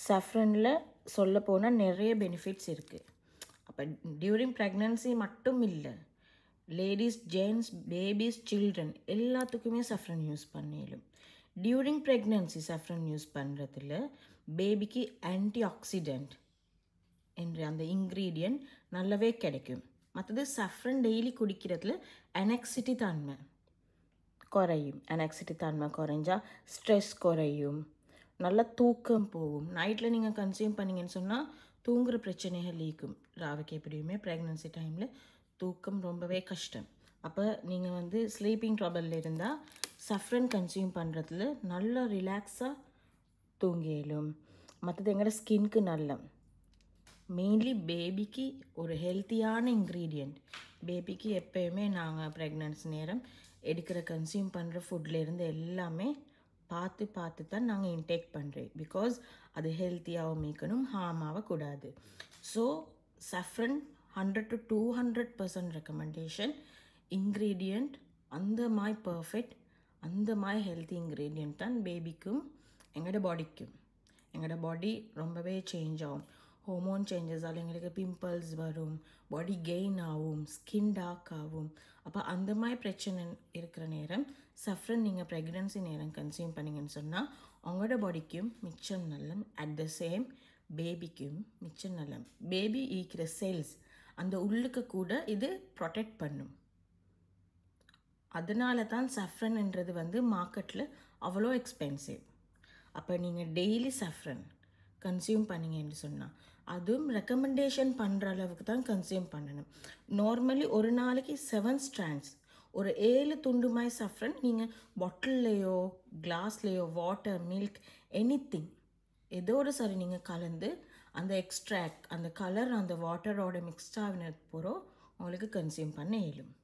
சஃப்ரனில் சொல்ல போனால் நிறைய பெனிஃபிட்ஸ் இருக்குது அப்போ டியூரிங் ப்ரெக்னன்சி மட்டும் இல்லை லேடிஸ் ஜென்ட்ஸ் பேபிஸ் சில்ட்ரன் எல்லாத்துக்குமே சஃப்ரன் யூஸ் பண்ணிடும் டியூரிங் ப்ரெக்னன்சி சஃப்ரன் யூஸ் பண்ணுறதுல பேபிக்கு ஆன்டி ஆக்சிடெண்ட் என்ற அந்த இன்க்ரீடியன்ட் நல்லாவே கிடைக்கும் மற்றது சஃப்ரன் டெய்லி குடிக்கிறதுல அனெக்சிட்டி தன்மை குறையும் அனெக்சிட்டி தன்மை குறைஞ்சா ஸ்ட்ரெஸ் குறையும் நல்ல தூக்கம் போகும் நைட்டில் நீங்கள் கன்சியூம் பண்ணீங்கன்னு சொன்னால் தூங்குற பிரச்சனைகள் லீக்கும் ராவுக்கு எப்படியுமே ப்ரெக்னன்சி டைமில் தூக்கம் ரொம்பவே கஷ்டம் அப்போ நீங்கள் வந்து ஸ்லீப்பிங் ட்ரபிளில் இருந்தால் சஃப்ரன் கன்சியூம் பண்ணுறதுல நல்லா ரிலாக்ஸாக தூங்கிடும் மற்றது எங்களோட ஸ்கின்க்கு நல்ல மெயின்லி பேபிக்கு ஒரு ஹெல்த்தியான இன்க்ரீடியண்ட் பேபிக்கு எப்பயுமே நாங்கள் ப்ரெக்னன்சி நேரம் எடுக்கிற கன்சியூம் பண்ணுற ஃபுட்லேருந்து எல்லாமே பார்த்து பார்த்து தான் நாங்கள் இன்டேக் பண்ணுறோம் பிகாஸ் அது ஹெல்த்தியாகவும் மீக்கணும் ஹார்ம் ஆகக்கூடாது so saffron hundred to two hundred percent recommendation ingredient அந்த மாதிரி பர்ஃபெக்ட் அந்த மாதிரி ஹெல்த்தி இன்க்ரீடியண்ட் தான் பேபிக்கும் எங்களோட பாடிக்கும் எங்களோட பாடி ரொம்பவே சேஞ்ச் ஆகும் ஹோமோன் சேஞ்சஸால் எங்களுக்கு பிம்பிள்ஸ் வரும் பாடி கெயின் ஆகும் ஸ்கின் டார்க் ஆகும் அப்போ அந்த மாதிரி பிரச்சனை இருக்கிற நேரம் சஃப்ரன் நீங்கள் ப்ரெக்னன்சி நேரம் கன்சியூம் பண்ணீங்கன்னு சொன்னால் உங்களோட பாடிக்கும் மிச்சம் நல்லம் அட் த சேம் பேபிக்கும் மிச்சம் நல்லம் பேபி ஈக்கிற செல்ஸ் அந்த உள்ளுக்கு கூட இது ப்ரொடெக்ட் பண்ணும் அதனால தான் சஃப்ரன்ன்றது வந்து மார்க்கெட்டில் அவ்வளோ எக்ஸ்பென்சிவ் அப்போ நீங்கள் டெய்லி சஃப்ரன் கன்சியூம் பண்ணீங்கன்னு சொன்னால் அதுவும் ரெக்கமெண்டேஷன் பண்ணுற அளவுக்கு தான் கன்சியூம் பண்ணணும் நார்மலி ஒரு நாளைக்கு செவன் ஸ்ட்ராண்ட்ஸ் ஒரு ஏழு துண்டுமாய் சஃப்ரன் நீங்கள் பாட்டில்லையோ கிளாஸ்லேயோ வாட்டர் மில்க் எனி திங் எதோட சரி நீங்கள் கலந்து அந்த எக்ஸ்ட்ராக்ட் அந்த கலர் அந்த வாட்டரோட மிக்ஸ்ட் ஆகினது பூரா உங்களுக்கு கன்சியூம் பண்ண இயலும்